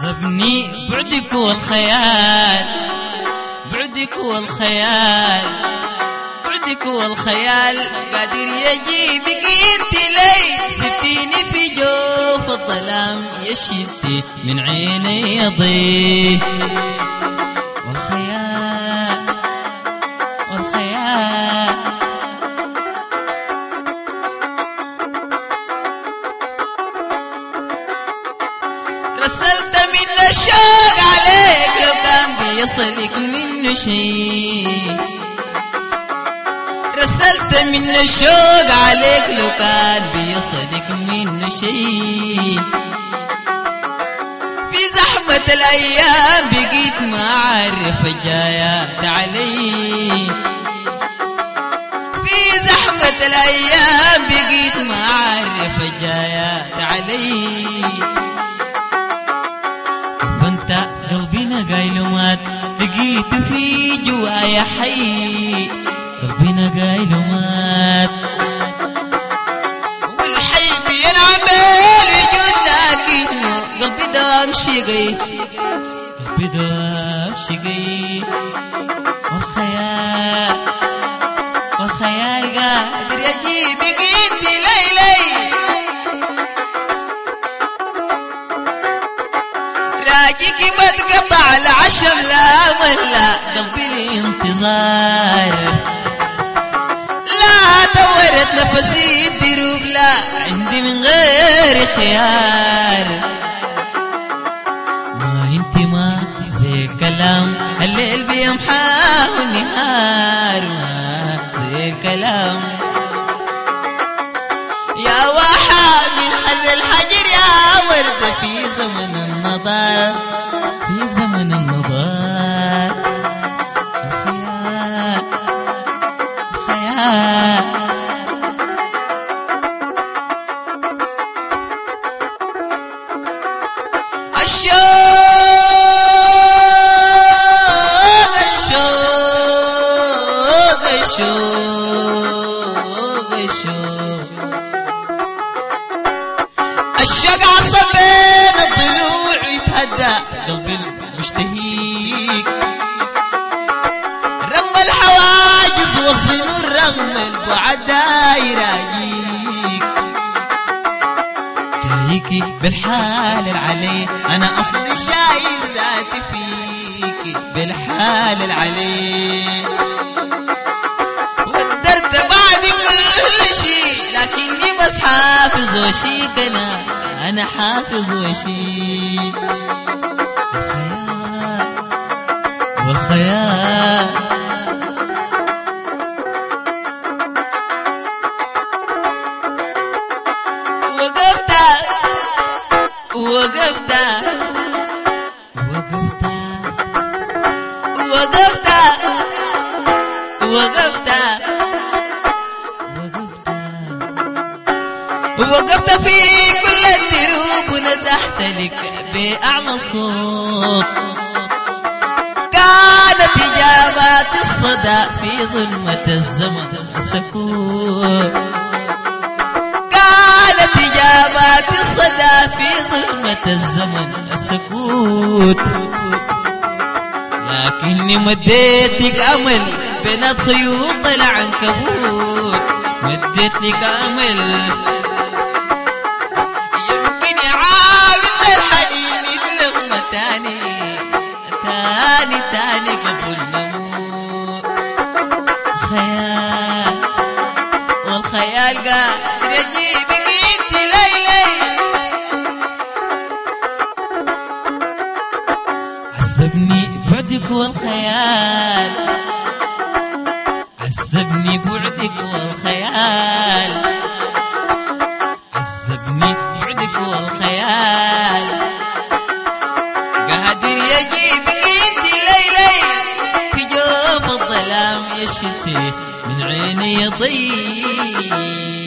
عذبني بعدك والخيال بعدك والخيال بعدك والخيال قادر يجيبك انت لي سبتيني في جوف الظلام يا شتي من عيني يضيء والخيال والخيال رسلت من الشوق عليك لو كان بيصلك منه شيء رسلت من الشوق عليك لو كان بيصلك منه شيء في زحمة الأيام بقيت ما أعرف الجايات علي في زحمة الأيام بقيت ما أعرف الجايات علي وانت قلبي نقايل مات لقيت في جوايا حي قلبي نقايل مات والحي بينعمل يجود لكنه قلبي دوام شقي قلبي دوام شقي والخيال والخيال قادر يجيبك انت ليلي راجيك ما تقطع العشم لا ولا قلبي الانتظار لا دورت نفسي الدروب لا عندي من غير خيار ما انت ما زي الكلام الليل بيمحاه والنهار ما زي الكلام يا واحة من حل الحجر يا ورد في زمن النضار في زمن النضار الخيال الخيال الشوق الشوق الشوق الشوق الشوق عصبين الضلوع يتهدى قلبي المشتهيك رغم الحواجز والظنون رغم البعد يراجيك جايكي بالحال العلي انا اصلي شايل ذاتي فيكي بالحال العلي ودرت بعد كل شيء لكني بس حافظ وشيك انا انا حافظ وشيك الخيال والخيال وقفت وقفت وقفت وقفت وقفت وقفت وقفت في كل الدروب وندحت لك بأعلى صوت كانت إجابات الصدى في ظلمة الزمن سكوت كانت إجابات الصدى في ظلمة الزمن السكوت لكني مديتك أمل بين خيوط العنكبوت مديت لك أمل يمكن يعاود الحنين يتلغم تاني تاني تاني قبل نموت خيال والخيال قادر يجيبك انت ليلي عذبني بعدك والخيال عذبني بعدك والخيال عذبني بعدك والخيال قادر يجيبك انت ليلي في جوف الظلام يشتي من عيني يضيق